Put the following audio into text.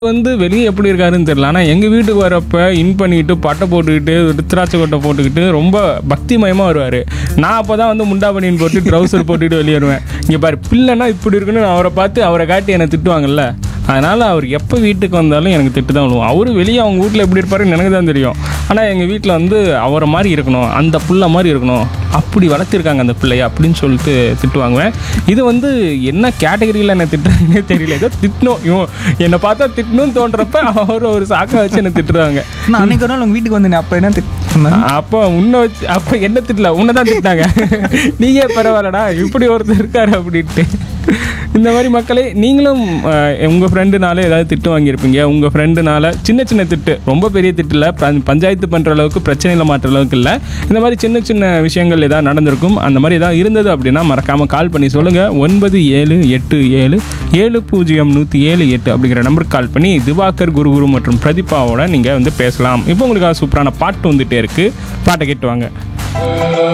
வந்து வெளியே எப்படி இருக்காருன்னு தெரியல ஆனால் எங்கள் வீட்டுக்கு வரப்ப இன் பண்ணிக்கிட்டு பட்டை போட்டுக்கிட்டு ருத்ராட்ச கொட்டை போட்டுக்கிட்டு ரொம்ப பக்திமயமாக வருவார் நான் அப்போ தான் வந்து முண்டா பனியன் போட்டு ட்ரௌசர் போட்டுக்கிட்டு வெளியே வருவேன் இங்கே பாரு பிள்ளைன்னா இப்படி இருக்குன்னு நான் அவரை பார்த்து அவரை காட்டி என்னை திட்டுவாங்கல்ல அதனால் அவர் எப்போ வீட்டுக்கு வந்தாலும் எனக்கு திட்டு தான் விழுவும் அவரு வெளியே அவங்க வீட்டில் எப்படி இருப்பாருன்னு எனக்கு தான் தெரியும் ஆனால் எங்கள் வீட்டில் வந்து அவரை மாதிரி இருக்கணும் அந்த புள்ள மாதிரி இருக்கணும் அப்படி வளர்த்திருக்காங்க அந்த பிள்ளைய அப்படின்னு சொல்லிட்டு திட்டுவாங்குவேன் இது வந்து என்ன கேட்டகரியில் என்ன திட்டுறாங்கன்னே தெரியல ஏதோ திட்டணும் இவன் என்னை பார்த்தா திட்டணும்னு தோன்றப்ப அவர் ஒரு சாக்கை வச்சு என்னை திட்டுறாங்க நான் அன்னைக்கு ஒரு நாள் உங்கள் வீட்டுக்கு வந்தேன் அப்போ என்ன திட்டு சொன்னாங்க? அப்போ உன்னை வச்சு அப்போ என்ன திட்டல உன்னை தான் திட்டாங்க நீயே பரவாயில்லடா இப்படி ஒருத்தர் இருக்காரு அப்படின்ட்டு இந்த மாதிரி மக்களே நீங்களும் அஹ், உங்க ஃப்ரெண்டுனால ஏதாவது திட்டு வாங்கியிருப்பீங்க உங்க ஃப்ரெண்டுனால சின்ன சின்ன திட்டு ரொம்ப பெரிய திட்டு இல்லை ப- பஞ்சாயத்து பண்ற அளவுக்கு பிரச்சனையில் மாற்ற அளவுக்கு இல்லை இந்த மாதிரி சின்ன சின்ன விஷயங்கள் ஏதாவது நடந்திருக்கும் அந்த மாதிரி ஏதாவது இருந்தது அப்படின்னா மறக்காம கால் பண்ணி சொல்லுங்க ஒன்பது ஏழு எட்டு ஏழு ஏழு பூஜ்ஜியம் நூற்றி ஏழு எட்டு அப்படிங்கிற நம்பருக்கு கால் பண்ணி திவாகர் குருகுரு மற்றும் பிரதீபாவோட நீங்கள் வந்து பேசலாம் இப்போ உங்களுக்கு சூப்பரான பாட்டு வந்துட்டே இருக்கு பாட்டை கேட்டு வாங்க